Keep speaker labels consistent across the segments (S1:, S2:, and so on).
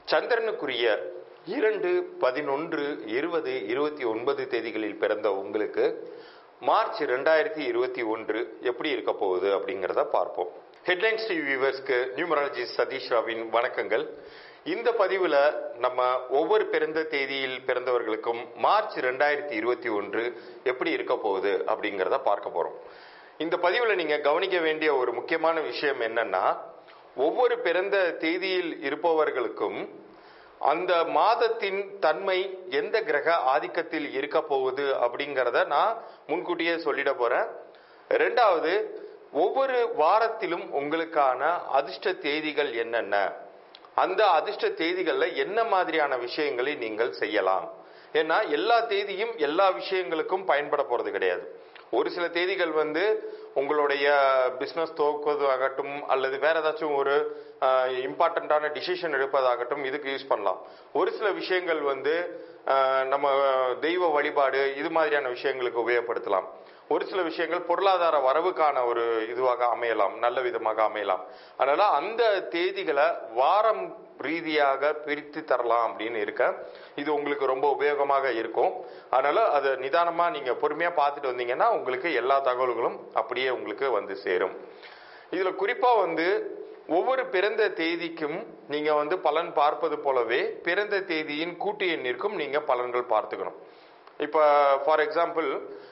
S1: சந்திரனுக்குரிய இரண்டு பதினொன்று இருபது இருபத்தி ஒன்பது தேதிகளில் பிறந்த உங்களுக்கு மார்ச் ரெண்டாயிரத்தி இருபத்தி ஒன்று எப்படி இருக்க போகுது அப்படிங்கிறத பார்ப்போம் ஹெட்லைன்ஸ் டிவி வியூவர்ஸ்க்கு நியூமராலஜி சதீஷ் ராவின் வணக்கங்கள் இந்த பதிவுல நம்ம ஒவ்வொரு பிறந்த தேதியில் பிறந்தவர்களுக்கும் மார்ச் ரெண்டாயிரத்தி இருபத்தி ஒன்று எப்படி இருக்க போகுது அப்படிங்கிறத பார்க்க போறோம் இந்த பதிவுல நீங்க கவனிக்க வேண்டிய ஒரு முக்கியமான விஷயம் என்னன்னா ஒவ்வொரு பிறந்த தேதியில் இருப்பவர்களுக்கும் அந்த மாதத்தின் தன்மை எந்த கிரக ஆதிக்கத்தில் இருக்க போகுது அப்படிங்கிறத நான் முன்கூட்டியே சொல்லிட போறேன் ரெண்டாவது ஒவ்வொரு வாரத்திலும் உங்களுக்கான அதிர்ஷ்ட தேதிகள் என்னென்ன அந்த அதிர்ஷ்ட தேதிகள்ல என்ன மாதிரியான விஷயங்களை நீங்கள் செய்யலாம் ஏன்னா எல்லா தேதியும் எல்லா விஷயங்களுக்கும் பயன்பட போறது கிடையாது ஒரு சில தேதிகள் வந்து உங்களுடைய பிசினஸ் துவக்குவதாகட்டும் அல்லது வேற ஏதாச்சும் ஒரு இம்பார்ட்டண்ட்டான டிசிஷன் எடுப்பதாகட்டும் இதுக்கு யூஸ் பண்ணலாம் ஒரு சில விஷயங்கள் வந்து ஆஹ், நம்ம தெய்வ வழிபாடு இது மாதிரியான விஷயங்களுக்கு உபயோகப்படுத்தலாம் ஒரு சில விஷயங்கள் பொருளாதார வரவுக்கான ஒரு இதுவாக அமையலாம் நல்ல விதமாக அமையலாம் அதனால அந்த தேதிகளை வாரம் ரீதியாக பிரித்து தரலாம் அப்படின்னு இருக்க இது உங்களுக்கு ரொம்ப உபயோகமாக இருக்கும் அதனால அதை நிதானமா நீங்க பொறுமையா பார்த்துட்டு வந்தீங்கன்னா உங்களுக்கு எல்லா தகவல்களும் அப்படியே உங்களுக்கு வந்து சேரும் இதுல குறிப்பா வந்து ஒவ்வொரு பிறந்த தேதிக்கும் நீங்க வந்து பலன் பார்ப்பது போலவே பிறந்த தேதியின் கூட்டு எண்ணிற்கும் நீங்க பலன்கள் பார்த்துக்கணும் இப்போ ஃபார் எக்ஸாம்பிள்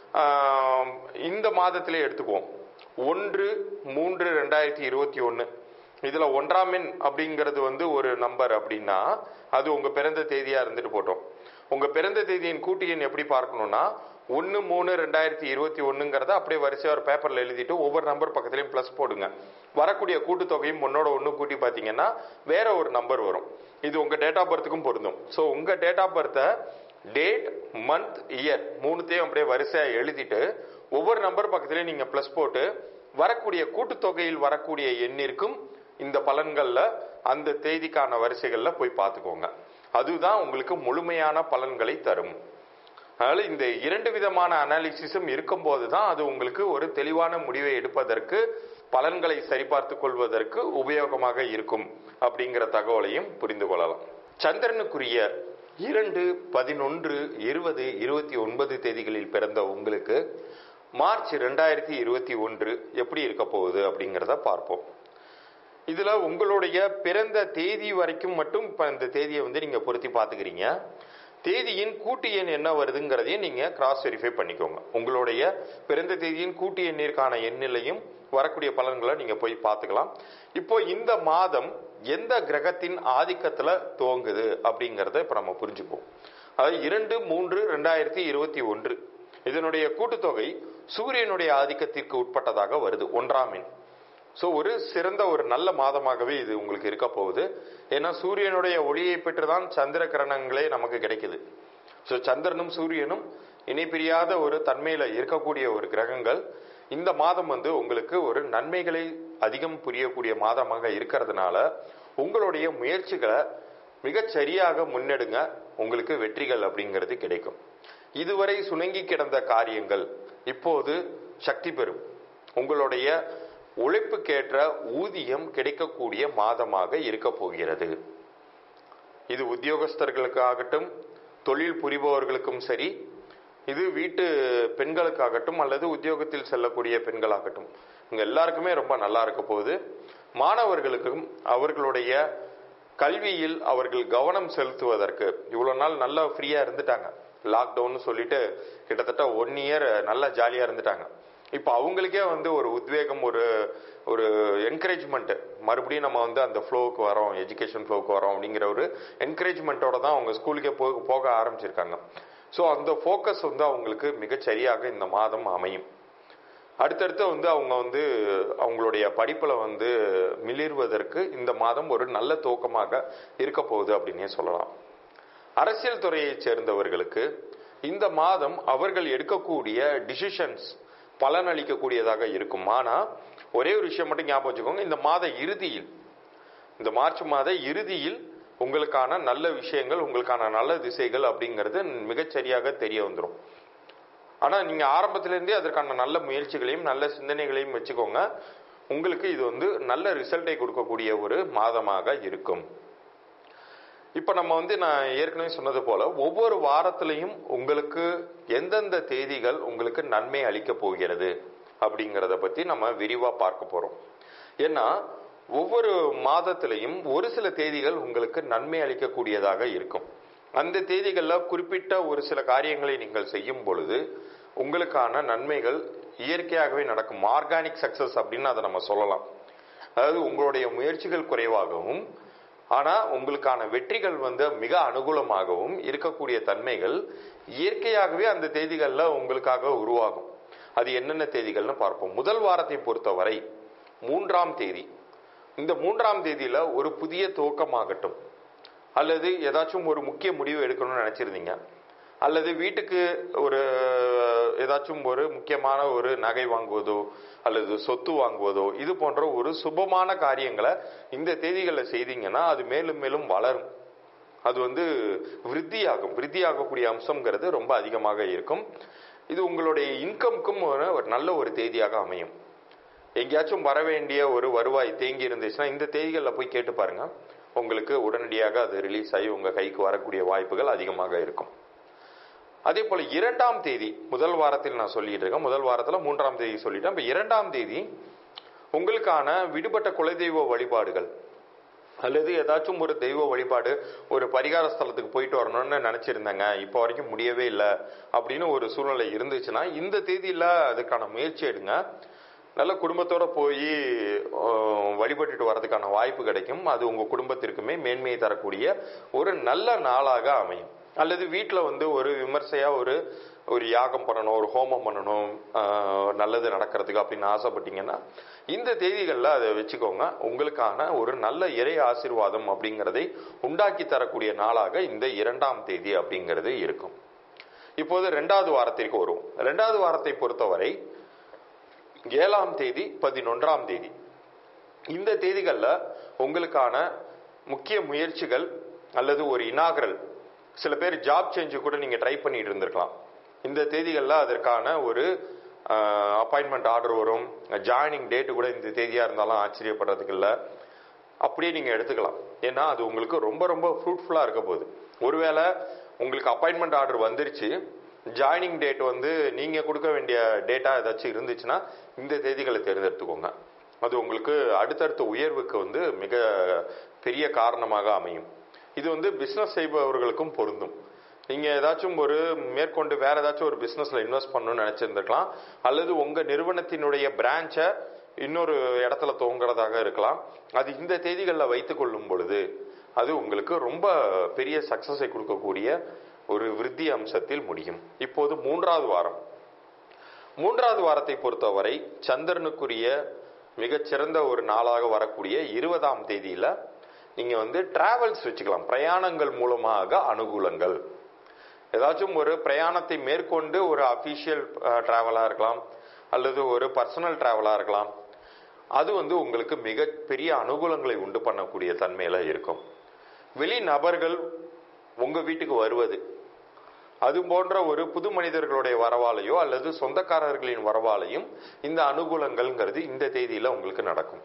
S1: இந்த மாதத்திலே எடுத்துக்குவோம் ஒன்று மூன்று ரெண்டாயிரத்தி இருபத்தி ஒன்று இதில் ஒன்றாம் எண் அப்படிங்கிறது வந்து ஒரு நம்பர் அப்படின்னா அது உங்கள் பிறந்த தேதியாக இருந்துட்டு போட்டோம் உங்கள் பிறந்த தேதியின் கூட்டு எண் எப்படி பார்க்கணும்னா ஒன்று மூணு ரெண்டாயிரத்தி இருபத்தி ஒன்றுங்கிறத அப்படியே வரிசையாக ஒரு பேப்பரில் எழுதிட்டு ஒவ்வொரு நம்பர் பக்கத்துலையும் ப்ளஸ் போடுங்க வரக்கூடிய கூட்டுத்தொகையும் ஒன்னோட ஒன்று கூட்டி பார்த்தீங்கன்னா வேற ஒரு நம்பர் வரும் இது உங்கள் டேட் ஆஃப் பர்த்துக்கும் பொருந்தும் ஸோ உங்கள் டேட் ஆஃப் பர்த்தை டேட் மந்த் இயர் மூணுத்தையும் அப்படியே வரிசையாக எழுதிட்டு ஒவ்வொரு நம்பர் பக்கத்துலையும் நீங்கள் ப்ளஸ் போட்டு வரக்கூடிய கூட்டுத்தொகையில் வரக்கூடிய எண்ணிற்கும் இந்த பலன்களில் அந்த தேதிக்கான வரிசைகளில் போய் பார்த்துக்கோங்க அதுதான் உங்களுக்கு முழுமையான பலன்களை தரும் அதனால இந்த இரண்டு விதமான அனாலிசிஸும் இருக்கும்போது தான் அது உங்களுக்கு ஒரு தெளிவான முடிவை எடுப்பதற்கு பலன்களை சரிபார்த்து கொள்வதற்கு உபயோகமாக இருக்கும் அப்படிங்கிற தகவலையும் புரிந்து கொள்ளலாம் சந்திரனுக்குரிய இரண்டு பதினொன்று இருபது இருபத்தி ஒன்பது தேதிகளில் பிறந்த உங்களுக்கு மார்ச் ரெண்டாயிரத்தி இருபத்தி ஒன்று எப்படி இருக்க போகுது அப்படிங்கிறத பார்ப்போம் இதுல உங்களுடைய பிறந்த தேதி வரைக்கும் மட்டும் இப்ப இந்த தேதியை வந்து நீங்க பொருத்தி பாத்துக்கிறீங்க தேதியின் கூட்டு எண் என்ன வருதுங்கிறதையும் நீங்க கிராஸ் வெரிஃபை பண்ணிக்கோங்க உங்களுடைய பிறந்த தேதியின் கூட்டு எண்ணிற்கான எண்ணிலையும் வரக்கூடிய பலன்களை நீங்க போய் பார்த்துக்கலாம் இப்போ இந்த மாதம் எந்த கிரகத்தின் ஆதிக்கத்துல துவங்குது அப்படிங்கறத இப்ப நம்ம புரிஞ்சுக்குவோம் அதாவது இரண்டு மூன்று ரெண்டாயிரத்தி இருபத்தி ஒன்று இதனுடைய கூட்டுத்தொகை சூரியனுடைய ஆதிக்கத்திற்கு உட்பட்டதாக வருது ஒன்றாம் எண் ஸோ ஒரு சிறந்த ஒரு நல்ல மாதமாகவே இது உங்களுக்கு இருக்க போகுது ஏன்னா சூரியனுடைய ஒளியை பெற்றுதான் சந்திர கிரணங்களே நமக்கு கிடைக்குது ஸோ சந்திரனும் சூரியனும் இணைப்பிரியாத ஒரு தன்மையில இருக்கக்கூடிய ஒரு கிரகங்கள் இந்த மாதம் வந்து உங்களுக்கு ஒரு நன்மைகளை அதிகம் புரியக்கூடிய மாதமாக இருக்கிறதுனால உங்களுடைய முயற்சிகளை மிகச் சரியாக முன்னெடுங்க உங்களுக்கு வெற்றிகள் அப்படிங்கிறது கிடைக்கும் இதுவரை சுணங்கி கிடந்த காரியங்கள் இப்போது சக்தி பெறும் உங்களுடைய உழைப்புக்கேற்ற ஊதியம் கிடைக்கக்கூடிய மாதமாக இருக்க போகிறது இது உத்தியோகஸ்தர்களுக்காகட்டும் தொழில் புரிபவர்களுக்கும் சரி இது வீட்டு பெண்களுக்காகட்டும் அல்லது உத்தியோகத்தில் செல்லக்கூடிய பெண்களாகட்டும் இங்க எல்லாருக்குமே ரொம்ப நல்லா இருக்க போகுது மாணவர்களுக்கும் அவர்களுடைய கல்வியில் அவர்கள் கவனம் செலுத்துவதற்கு இவ்வளவு நாள் நல்லா ஃப்ரீயா இருந்துட்டாங்க லாக்டவுன் சொல்லிட்டு கிட்டத்தட்ட ஒன் இயர் நல்லா ஜாலியா இருந்துட்டாங்க இப்போ அவங்களுக்கே வந்து ஒரு உத்வேகம் ஒரு ஒரு என்கரேஜ்மெண்ட் மறுபடியும் நம்ம வந்து அந்த ஃப்ளோவுக்கு வரோம் எஜுகேஷன் ஃப்ளோவுக்கு வரோம் அப்படிங்கிற ஒரு என்கரேஜ்மெண்ட்டோட தான் அவங்க ஸ்கூலுக்கே போக போக ஆரம்பிச்சிருக்காங்க ஸோ அந்த ஃபோக்கஸ் வந்து அவங்களுக்கு மிகச் சரியாக இந்த மாதம் அமையும் அடுத்தடுத்து வந்து அவங்க வந்து அவங்களுடைய படிப்பில் வந்து மிளிர்வதற்கு இந்த மாதம் ஒரு நல்ல துவக்கமாக இருக்க போகுது அப்படின்னே சொல்லலாம் அரசியல் துறையைச் சேர்ந்தவர்களுக்கு இந்த மாதம் அவர்கள் எடுக்கக்கூடிய டிசிஷன்ஸ் பலனளிக்கக்கூடியதாக இருக்கும் ஆனா ஒரே ஒரு விஷயம் மட்டும் ஞாபகம் வச்சுக்கோங்க இந்த மாத இறுதியில் இந்த மார்ச் மாத இறுதியில் உங்களுக்கான நல்ல விஷயங்கள் உங்களுக்கான நல்ல திசைகள் அப்படிங்கிறது மிகச்சரியாக தெரிய வந்துடும் ஆனா நீங்க ஆரம்பத்திலிருந்தே அதற்கான நல்ல முயற்சிகளையும் நல்ல சிந்தனைகளையும் வச்சுக்கோங்க உங்களுக்கு இது வந்து நல்ல ரிசல்ட்டை கொடுக்கக்கூடிய ஒரு மாதமாக இருக்கும் இப்ப நம்ம வந்து நான் ஏற்கனவே சொன்னது போல ஒவ்வொரு வாரத்திலையும் உங்களுக்கு எந்தெந்த தேதிகள் உங்களுக்கு நன்மை அளிக்க போகிறது அப்படிங்கறத பத்தி நம்ம விரிவா பார்க்க போறோம் ஏன்னா ஒவ்வொரு மாதத்திலையும் ஒரு சில தேதிகள் உங்களுக்கு நன்மை அளிக்கக்கூடியதாக இருக்கும் அந்த தேதிகள்ல குறிப்பிட்ட ஒரு சில காரியங்களை நீங்கள் செய்யும் பொழுது உங்களுக்கான நன்மைகள் இயற்கையாகவே நடக்கும் ஆர்கானிக் சக்சஸ் அப்படின்னு அதை நம்ம சொல்லலாம் அதாவது உங்களுடைய முயற்சிகள் குறைவாகவும் ஆனா உங்களுக்கான வெற்றிகள் வந்து மிக அனுகூலமாகவும் இருக்கக்கூடிய தன்மைகள் இயற்கையாகவே அந்த தேதிகள்ல உங்களுக்காக உருவாகும் அது என்னென்ன தேதிகள்னு பார்ப்போம் முதல் வாரத்தை பொறுத்தவரை மூன்றாம் தேதி இந்த மூன்றாம் தேதியில ஒரு புதிய துவக்கமாகட்டும் அல்லது ஏதாச்சும் ஒரு முக்கிய முடிவு எடுக்கணும்னு நினைச்சிருந்தீங்க அல்லது வீட்டுக்கு ஒரு ஏதாச்சும் ஒரு முக்கியமான ஒரு நகை வாங்குவதோ அல்லது சொத்து வாங்குவதோ இது போன்ற ஒரு சுபமான காரியங்களை இந்த தேதிகளில் செய்தீங்கன்னா அது மேலும் மேலும் வளரும் அது வந்து விருத்தியாகும் விருத்தியாகக்கூடிய அம்சம்ங்கிறது ரொம்ப அதிகமாக இருக்கும் இது உங்களுடைய இன்கம்க்கும் ஒரு நல்ல ஒரு தேதியாக அமையும் எங்கேயாச்சும் வர வேண்டிய ஒரு வருவாய் தேங்கி இருந்துச்சுன்னா இந்த தேதிகளில் போய் கேட்டு பாருங்க உங்களுக்கு உடனடியாக அது ரிலீஸ் ஆகி உங்க கைக்கு வரக்கூடிய வாய்ப்புகள் அதிகமாக இருக்கும் அதே போல இரண்டாம் தேதி முதல் வாரத்தில் நான் சொல்லிட்டு இருக்கேன் முதல் வாரத்தில் மூன்றாம் தேதி சொல்லிட்டேன் இப்போ இரண்டாம் தேதி உங்களுக்கான விடுபட்ட குலதெய்வ வழிபாடுகள் அல்லது ஏதாச்சும் ஒரு தெய்வ வழிபாடு ஒரு பரிகார ஸ்தலத்துக்கு போயிட்டு வரணும்னு நினைச்சிருந்தேங்க இப்போ வரைக்கும் முடியவே இல்லை அப்படின்னு ஒரு சூழ்நிலை இருந்துச்சுன்னா இந்த தேதியில அதுக்கான முயற்சி எடுங்க நல்ல குடும்பத்தோட போய் வழிபட்டுட்டு வரதுக்கான வாய்ப்பு கிடைக்கும் அது உங்க குடும்பத்திற்குமே மேன்மையை தரக்கூடிய ஒரு நல்ல நாளாக அமையும் அல்லது வீட்டில் வந்து ஒரு விமர்சையா ஒரு ஒரு யாகம் பண்ணணும் ஒரு ஹோமம் பண்ணணும் நல்லது நடக்கிறதுக்கு அப்படின்னு ஆசைப்பட்டீங்கன்னா இந்த தேதிகளில் அதை வச்சுக்கோங்க உங்களுக்கான ஒரு நல்ல இறை ஆசிர்வாதம் அப்படிங்கிறதை உண்டாக்கி தரக்கூடிய நாளாக இந்த இரண்டாம் தேதி அப்படிங்கிறது இருக்கும் இப்போது ரெண்டாவது வாரத்திற்கு வருவோம் ரெண்டாவது வாரத்தை பொறுத்தவரை ஏழாம் தேதி பதினொன்றாம் தேதி இந்த தேதிகளில் உங்களுக்கான முக்கிய முயற்சிகள் அல்லது ஒரு இனாகரல் சில பேர் ஜாப் சேஞ்சு கூட நீங்கள் ட்ரை பண்ணிட்டு இருந்திருக்கலாம் இந்த தேதிகளில் அதற்கான ஒரு அப்பாயின்மெண்ட் ஆர்டர் வரும் ஜாயினிங் டேட்டு கூட இந்த தேதியாக இருந்தாலும் ஆச்சரியப்படுறதுக்கு இல்லை அப்படியே நீங்கள் எடுத்துக்கலாம் ஏன்னா அது உங்களுக்கு ரொம்ப ரொம்ப ஃப்ரூட்ஃபுல்லாக இருக்க போகுது ஒருவேளை உங்களுக்கு அப்பாயின்மெண்ட் ஆர்டர் வந்துருச்சு ஜாயினிங் டேட் வந்து நீங்கள் கொடுக்க வேண்டிய டேட்டா ஏதாச்சும் இருந்துச்சுன்னா இந்த தேதிகளை தேர்ந்தெடுத்துக்கோங்க அது உங்களுக்கு அடுத்தடுத்த உயர்வுக்கு வந்து மிக பெரிய காரணமாக அமையும் இது வந்து பிஸ்னஸ் செய்பவர்களுக்கும் பொருந்தும் நீங்கள் ஏதாச்சும் ஒரு மேற்கொண்டு வேற ஏதாச்சும் ஒரு பிஸ்னஸில் இன்வெஸ்ட் பண்ணணும்னு நினச்சிருந்துருக்கலாம் அல்லது உங்கள் நிறுவனத்தினுடைய பிரான்ச்சை இன்னொரு இடத்துல துவங்குறதாக இருக்கலாம் அது இந்த தேதிகளில் வைத்துக் கொள்ளும் பொழுது அது உங்களுக்கு ரொம்ப பெரிய சக்சஸை கொடுக்கக்கூடிய ஒரு விருத்தி அம்சத்தில் முடியும் இப்போது மூன்றாவது வாரம் மூன்றாவது வாரத்தை பொறுத்தவரை சந்திரனுக்குரிய மிகச்சிறந்த ஒரு நாளாக வரக்கூடிய இருபதாம் தேதியில நீங்க வந்து டிராவல்ஸ் வச்சுக்கலாம் பிரயாணங்கள் மூலமாக அனுகூலங்கள் ஏதாச்சும் ஒரு பிரயாணத்தை மேற்கொண்டு ஒரு அபிஷியல் டிராவலா இருக்கலாம் அல்லது ஒரு பர்சனல் டிராவலா இருக்கலாம் அது வந்து உங்களுக்கு மிக பெரிய அனுகூலங்களை உண்டு பண்ணக்கூடிய தன்மையில இருக்கும் வெளி நபர்கள் உங்க வீட்டுக்கு வருவது அது போன்ற ஒரு புது மனிதர்களுடைய வரவாலையோ அல்லது சொந்தக்காரர்களின் வரவாலையும் இந்த அனுகூலங்கள்ங்கிறது இந்த தேதியில உங்களுக்கு நடக்கும்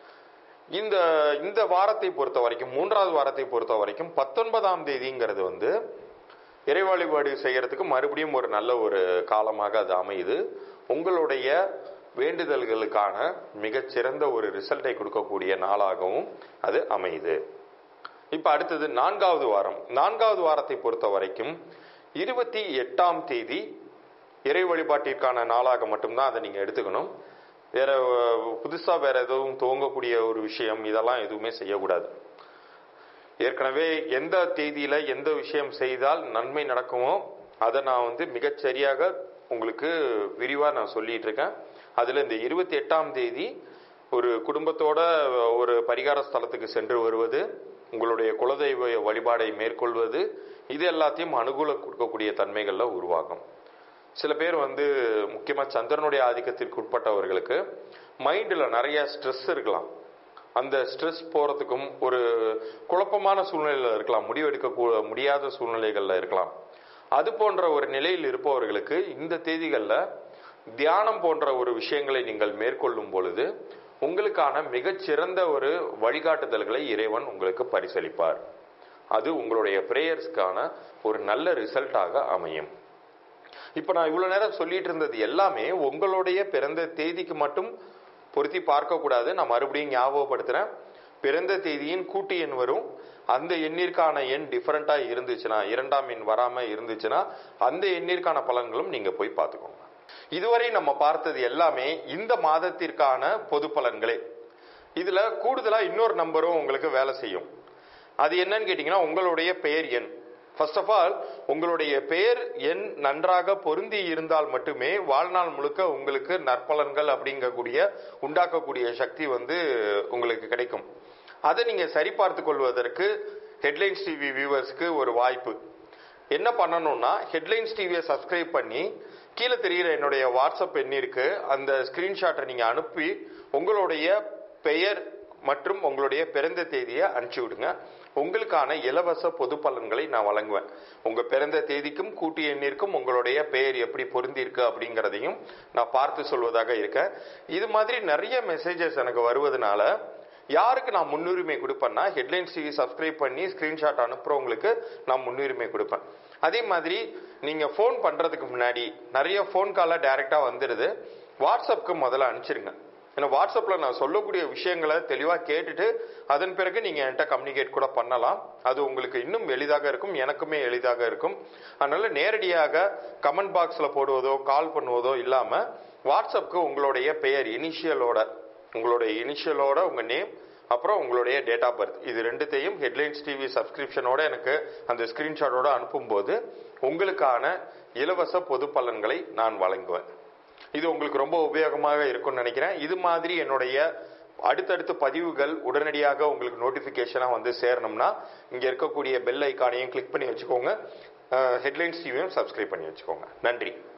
S1: இந்த இந்த வாரத்தை பொறுத்த வரைக்கும் மூன்றாவது வாரத்தை பொறுத்த வரைக்கும் பத்தொன்பதாம் தேதிங்கிறது வந்து இறை வழிபாடு செய்யறதுக்கு மறுபடியும் ஒரு நல்ல ஒரு காலமாக அது அமையுது உங்களுடைய வேண்டுதல்களுக்கான மிகச்சிறந்த ஒரு ரிசல்ட்டை கொடுக்கக்கூடிய நாளாகவும் அது அமையுது இப்ப அடுத்தது நான்காவது வாரம் நான்காவது வாரத்தை பொறுத்த வரைக்கும் இருபத்தி எட்டாம் தேதி இறை வழிபாட்டிற்கான நாளாக மட்டும்தான் அதை நீங்க எடுத்துக்கணும் வேற புதுசா வேற எதுவும் துவங்கக்கூடிய ஒரு விஷயம் இதெல்லாம் எதுவுமே செய்யக்கூடாது ஏற்கனவே எந்த தேதியில எந்த விஷயம் செய்தால் நன்மை நடக்குமோ அதை நான் வந்து மிகச் சரியாக உங்களுக்கு விரிவா நான் சொல்லிட்டு இருக்கேன் அதுல இந்த இருபத்தி எட்டாம் தேதி ஒரு குடும்பத்தோட ஒரு பரிகார ஸ்தலத்துக்கு சென்று வருவது உங்களுடைய குலதெய்வ வழிபாடை மேற்கொள்வது இது எல்லாத்தையும் அனுகூல கொடுக்கக்கூடிய தன்மைகள்ல உருவாகும் சில பேர் வந்து முக்கியமா சந்திரனுடைய ஆதிக்கத்திற்கு உட்பட்டவர்களுக்கு மைண்ட்ல நிறைய ஸ்ட்ரெஸ் இருக்கலாம் அந்த ஸ்ட்ரெஸ் போறதுக்கும் ஒரு குழப்பமான சூழ்நிலையில இருக்கலாம் முடிவெடுக்க முடியாத சூழ்நிலைகள்ல இருக்கலாம் அது போன்ற ஒரு நிலையில் இருப்பவர்களுக்கு இந்த தேதிகளில் தியானம் போன்ற ஒரு விஷயங்களை நீங்கள் மேற்கொள்ளும் பொழுது உங்களுக்கான மிகச்சிறந்த ஒரு வழிகாட்டுதல்களை இறைவன் உங்களுக்கு பரிசளிப்பார் அது உங்களுடைய ப்ரேயர்ஸ்க்கான ஒரு நல்ல ரிசல்ட்டாக அமையும் இப்போ நான் இவ்வளோ நேரம் சொல்லிட்டு இருந்தது எல்லாமே உங்களுடைய பிறந்த தேதிக்கு மட்டும் பொருத்தி பார்க்கக்கூடாது நான் மறுபடியும் ஞாபகப்படுத்துகிறேன் பிறந்த தேதியின் கூட்டு எண் வரும் அந்த எண்ணிற்கான எண் டிஃபரெண்ட்டாக இருந்துச்சுன்னா இரண்டாம் எண் வராமல் இருந்துச்சுன்னா அந்த எண்ணிற்கான பலன்களும் நீங்கள் போய் பார்த்துக்கோங்க இதுவரை நம்ம பார்த்தது எல்லாமே இந்த மாதத்திற்கான பொது பலன்களே இதில் கூடுதலாக இன்னொரு நம்பரும் உங்களுக்கு வேலை செய்யும் அது என்னன்னு கேட்டிங்கன்னா உங்களுடைய பெயர் எண் ஃபர்ஸ்ட் ஆஃப் ஆல் உங்களுடைய பெயர் எண் நன்றாக பொருந்தி இருந்தால் மட்டுமே வாழ்நாள் முழுக்க உங்களுக்கு நற்பலன்கள் அப்படிங்கக்கூடிய உண்டாக்கக்கூடிய சக்தி வந்து உங்களுக்கு கிடைக்கும் அதை நீங்க சரிபார்த்து கொள்வதற்கு ஹெட்லைன்ஸ் டிவி வியூவர்ஸ்க்கு ஒரு வாய்ப்பு என்ன பண்ணணும்னா ஹெட்லைன்ஸ் டிவியை சப்ஸ்கிரைப் பண்ணி கீழே தெரிகிற என்னுடைய வாட்ஸ்அப் எண்ணிற்கு அந்த ஸ்கிரீன்ஷாட்டை நீங்க அனுப்பி உங்களுடைய பெயர் மற்றும் உங்களுடைய பிறந்த தேதியை அனுப்பிச்சி விடுங்க உங்களுக்கான இலவச பொது பலன்களை நான் வழங்குவேன் உங்க பிறந்த தேதிக்கும் கூட்டு எண்ணிற்கும் உங்களுடைய பெயர் எப்படி பொருந்தி இருக்கு அப்படிங்கிறதையும் நான் பார்த்து சொல்வதாக இருக்கேன் இது மாதிரி நிறைய மெசேஜஸ் எனக்கு வருவதனால யாருக்கு நான் முன்னுரிமை கொடுப்பேன்னா ஹெட்லைன்ஸ் டிவி சப்ஸ்கிரைப் பண்ணி ஸ்கிரீன்ஷாட் அனுப்புறவங்களுக்கு நான் முன்னுரிமை கொடுப்பேன் அதே மாதிரி நீங்க ஃபோன் பண்றதுக்கு முன்னாடி நிறைய ஃபோன் காலாக டைரக்டா வந்துடுது வாட்ஸ்அப்க்கு முதல்ல அனுப்பிச்சிருங்க ஏன்னா வாட்ஸ்அப்பில் நான் சொல்லக்கூடிய விஷயங்களை தெளிவாக கேட்டுட்டு அதன் பிறகு நீங்கள் என்கிட்ட கம்யூனிகேட் கூட பண்ணலாம் அது உங்களுக்கு இன்னும் எளிதாக இருக்கும் எனக்குமே எளிதாக இருக்கும் அதனால நேரடியாக கமெண்ட் பாக்ஸில் போடுவதோ கால் பண்ணுவதோ இல்லாமல் வாட்ஸ்அப்புக்கு உங்களுடைய பெயர் இனிஷியலோட உங்களுடைய இனிஷியலோட உங்கள் நேம் அப்புறம் உங்களுடைய டேட் ஆஃப் பர்த் இது ரெண்டுத்தையும் ஹெட்லைன்ஸ் டிவி சப்ஸ்கிரிப்ஷனோட எனக்கு அந்த ஸ்கிரீன்ஷாட்டோட அனுப்பும்போது உங்களுக்கான இலவச பொது பலன்களை நான் வழங்குவேன் இது உங்களுக்கு ரொம்ப உபயோகமாக இருக்கும்னு நினைக்கிறேன் இது மாதிரி என்னுடைய அடுத்தடுத்த பதிவுகள் உடனடியாக உங்களுக்கு நோட்டிஃபிகேஷனாக வந்து சேரணும்னா இங்கே இருக்கக்கூடிய பெல் ஐக்கானையும் கிளிக் பண்ணி வச்சுக்கோங்க ஹெட்லைன்ஸ் டிவியும் சப்ஸ்கிரைப் பண்ணி வச்சுக்கோங்க நன்றி